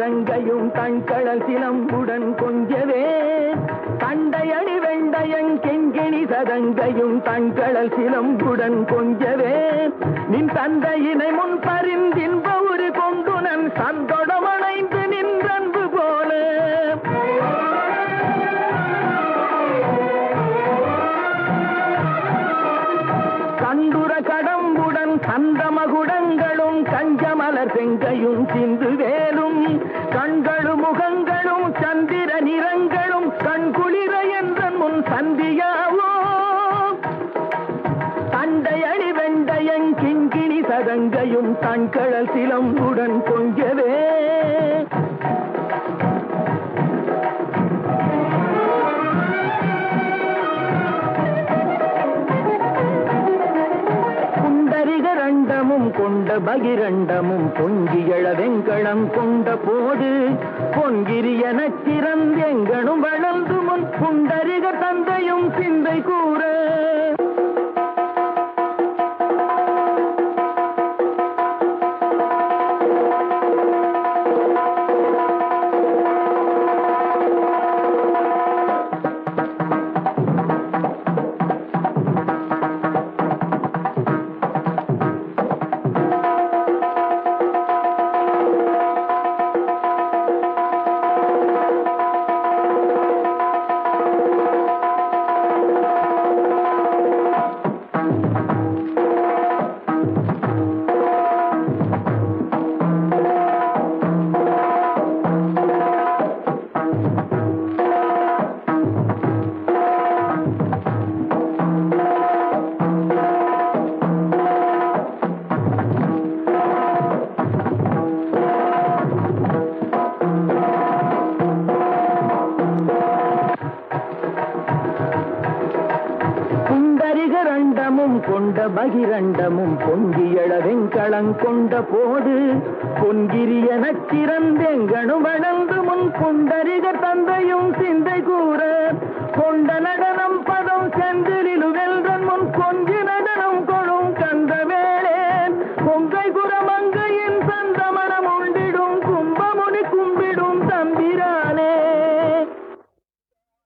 சதங்கையும் தண்கடல் சிலம்புடன் கொஞ்சவே தண்டையணி வெண்டையங் கெங்கிணி சதங்கையும் தண்கடல் சிலம்புடன் கொஞ்சவே நின் தந்தையினை முன் பரிந்தின்ப ஒரு கொண்டுனன் சந்தொடமணைந்து நின்றன்பு போல கண்டுர கடம்புடன் கந்தமகுடங்களும் கஞ்சமலர் செங்கையும் சிந்து வேலும் கண்களும் முகங்களும் சந்திர நிறங்களும் கண்குளிர என்ற முன் சந்தியாவோ தண்டையணி வெண்டையங் கிண்கிணி சதங்கையும் தண்கழல் சிலம்புடன் கொஞ்சவே குண்டரிகரண்டமும் கொண்ட பகிரண்டமும் பொங்கியழ வெங்கடம் கொண்ட போது பொன்கிரியனச் சிறந்தெங்கனும் வளர்ந்து முன் குண்டரிக தந்தையும் சிந்தை கூற குண்டரிகரண்டமும் கொண்ட பகிரண்டமும் பொங்கியழ வெங்கடம் கொண்ட போது பொன்கிரியனச் சிறந்தெங்கனும் வளர்ந்து முன் குண்டரிக தந்தையும் சிந்தை கூற